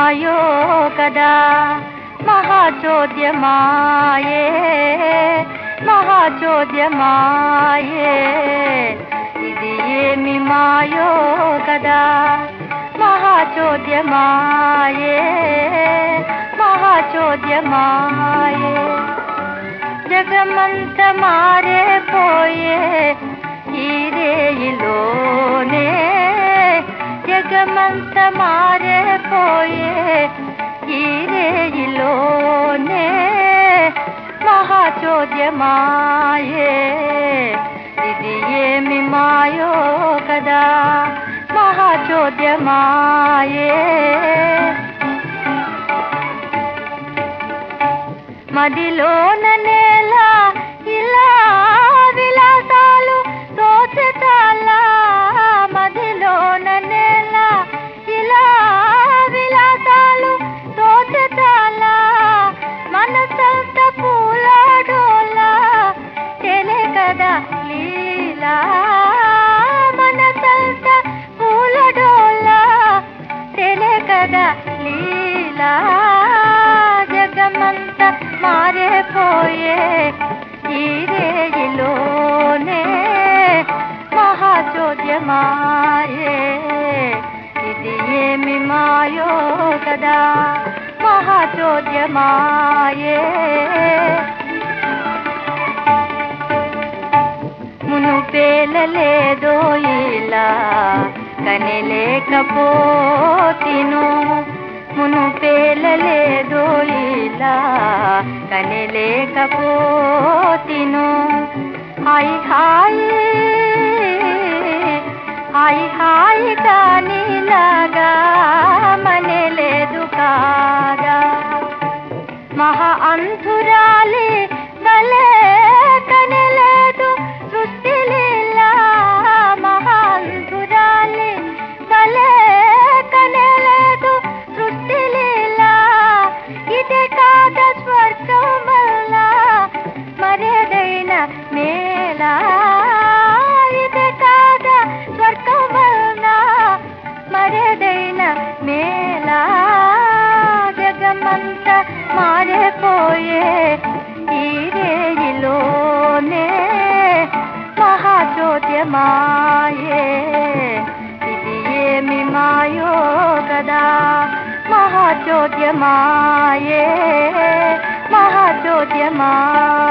మాయో కదా మహాచోద్యమాయే మహాచోద్యమాయే ఇది ఏమి మాయో కదా మహాచోద్యమాయే మహాచోద్యమాయే జగమంత మారే పోయే ఈ రేయిలోనే జగమంత మారే పోయే ఈ రేయిలోనే మహాచోద్యమాయే ఇది ఏమి మాయో కదా మహాచోద్యమాయే మదిలోన నేల ఇలా విలాసాలు తోచటాలా మదిలోన నేల ఇలా విలాసాలు తోచటాలా మనసంత పూలాడోలా తెలే కదా లీలా మనసంత పూలడోలా తెలే కదా లీలా జగమంత మారిపోయే ఈ రేయిలోనే మహాచోద్యమాయే ఇది ఏమి మాయో కదా మహాచోద్యమాయే మును పేలలేదో ఇలా కనిలేకపోతిను మును పేలలేదో ఇలా కనిలేకపోతిను హాయ్ హాయ్ హాయ్ హాయ్ కానిలాగా మనలేదు కాగా మహా అంధురాలి భలే కనలేదు సృష్టి లీలా మహా అంధురాలి భలే కనలేదు సృష్టి లీలా ఇదే కాద స్వర్గం వల్ల మరేదైన మేలా ఇదే కాద స్వర్గం వల్ల మరేదైన మేలా జగమంత మారిపోయే ఈ రేయిలోనే మహాచోద్యమాయే ఇది ఏమి మాయో కదా మహాచోద్యమాయే మహాచోద్యమాయే